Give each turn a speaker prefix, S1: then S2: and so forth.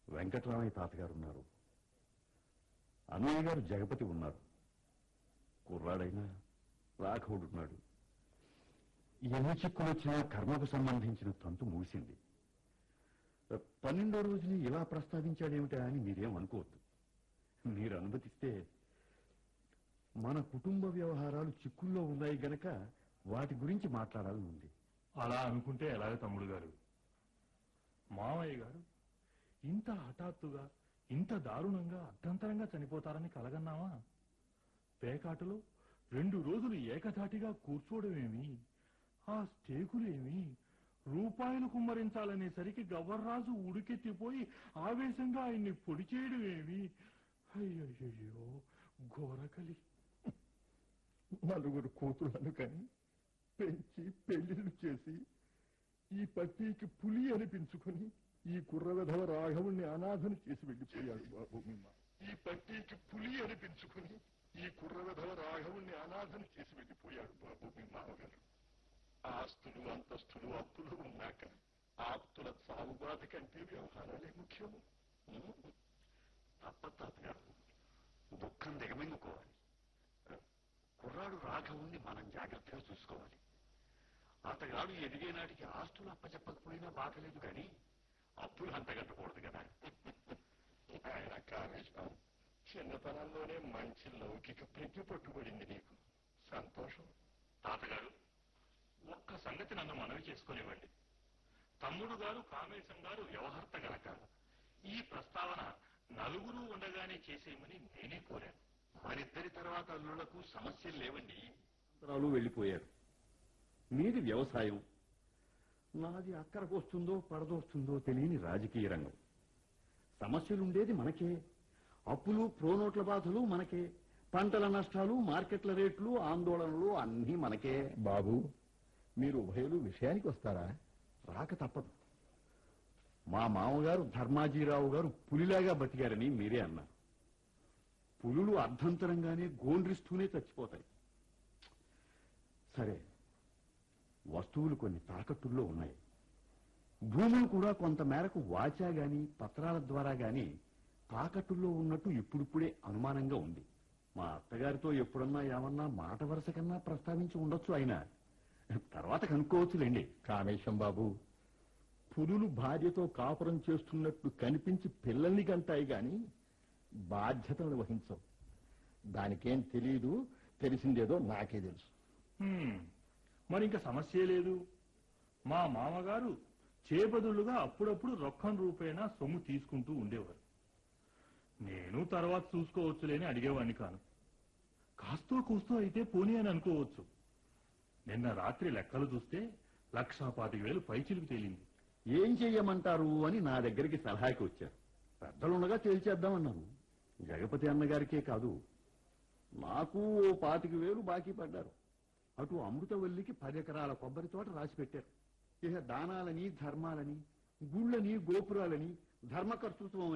S1: వెంకటరామయ్య తాతగారు ఉన్నారు అన్నయ్య గారు జగపతి ఉన్నారు కుర్రాడైనా రాఘవుడున్నాడు ఎన్ని చిక్కులు వచ్చినా కర్మకు సంబంధించిన తంతు మూసింది పన్నెండో రోజుని ఇలా ప్రస్తావించాడేమిటా అని మీరేం అనుకోవద్దు మీరు అనుమతిస్తే మన కుటుంబ వ్యవహారాలు చిక్కుల్లో ఉన్నాయి గనక వాటి గురించి మాట్లాడాలని ఉంది
S2: అలా అనుకుంటే ఎలాగ తమ్ముడు గారు మామయ్య గారు ఇంత హఠాత్తుగా ఇంత దారుణంగా అర్ధంతరంగా చనిపోతారని కలగన్నావా పేకాటలో రెండు రోజులు ఏకధాటిగా కూర్చోవడమేమి ఆ స్టేకులేమి రూపాయలు కుమ్మరించాలనేసరికి గవర్రాజు ఉడికెత్తిపోయి ఆవేశంగా ఆయన్ని పొడి చేయడమేమి అయ్యయ్యో ఘోరకలి
S3: నలుగురు కూతుళ్లను కని పెంచి పెళ్లిళ్ళు చేసి ఈ పట్టీకి పులి అనిపించుకుని ఈ కుర్ర విధవ రాఘవుణ్ణి అనాథను చేసి వెళ్ళిపోయాడు బాబు మిమ్మ ఈ పట్టీకి పులి అనిపించుకుని ఈ కుర్ర విధవ రాఘవుణ్ణి అనాథను చేసి వెళ్ళిపోయాడు బాబు మీ మామగారు ఆస్తులు అంతస్తులు అప్పులు ఉన్నాక ఆప్తుల సాగుబాధ కంటే వ్యవహారాలే ముఖ్యము
S1: తప్ప తాతగారు దుఃఖం దిగమింగుకోవాలి కుర్రాడు రాఘవుణ్ణి మనం జాగ్రత్తగా చూసుకోవాలి అతగాడు ఎదిగే నాటికి ఆస్తులు అప్పచెప్పకపోయినా బాధలేదు కానీ అప్పులు అంతగట్టకూడదు కదా
S3: ఆయన కామేశ్వరం చిన్నతనంలోనే మంచి లౌకిక ప్రజ్ఞ పట్టుబడింది నీకు సంతోషం
S2: తాతగారు ఒక్క సంగతి నన్ను మనవి చేసుకునివ్వండి తమ్ముడు గారు కామేశం గారు వ్యవహర్త గనక ఈ ప్రస్తావన నలుగురు ఉండగానే చేసేయమని నేనే కోరాను
S1: వారిద్దరి తర్వాత అల్లుళ్లకు సమస్యలు లేవండి అంతరాలు వెళ్ళిపోయారు మీది వ్యవసాయం నాది అక్కరకు వస్తుందో పడదొస్తుందో తెలియని రాజకీయ రంగం సమస్యలుండేది మనకే అప్పులు ప్రోనోట్ల బాధలు మనకే పంటల నష్టాలు మార్కెట్ల రేట్లు ఆందోళనలు అన్నీ మనకే
S3: బాబు మీరు ఉభయలు విషయానికి వస్తారా
S1: రాక తప్పదు మా మామగారు ధర్మాజీరావు గారు పులిలాగా బతికారని మీరే అన్నారు పులులు అర్ధంతరంగానే గోండ్రిస్తూనే చచ్చిపోతాయి సరే వస్తువులు కొన్ని తాకట్టుల్లో ఉన్నాయి భూములు కూడా కొంత మేరకు వాచా గాని పత్రాల ద్వారా గాని తాకట్టుల్లో ఉన్నట్టు ఇప్పుడిప్పుడే అనుమానంగా ఉంది మా అత్తగారితో ఎప్పుడన్నా ఏమన్నా మాట వరుస కన్నా ప్రస్తావించి ఉండొచ్చు అయినా తర్వాత కనుక్కోవచ్చులేండి
S3: కామేశం బాబు పులులు భార్యతో కాపురం చేస్తున్నట్టు కనిపించి పిల్లల్ని కంటాయి గాని బాధ్యతలు వహించవు దానికేం తెలియదు తెలిసిందేదో నాకే తెలుసు
S2: హ్మ్, మరి ఇంకా సమస్యే లేదు మా మామగారు చేబదులుగా అప్పుడప్పుడు రొక్కం రూపేణా సొమ్ము తీసుకుంటూ ఉండేవారు నేను తర్వాత చూసుకోవచ్చులేని అడిగేవాడిని కాను కాస్తో కూస్తో అయితే పోనీ అని అనుకోవచ్చు నిన్న రాత్రి లెక్కలు చూస్తే లక్షా పాతిక వేలు పైచిలుకు తేలింది
S1: ఏం చెయ్యమంటారు అని నా దగ్గరికి సలహాకి వచ్చారు పెద్దలుండగా తేల్చేద్దామన్నాను జగపతి అన్నగారికే కాదు నాకు ఓ పాతిక వేలు బాకీ పడ్డారు అటు అమృతవల్లికి పది ఎకరాల కొబ్బరి తోట రాసి పెట్టారు ఇక దానాలని ధర్మాలని గుళ్ళని గోపురాలని ధర్మకర్తృత్వం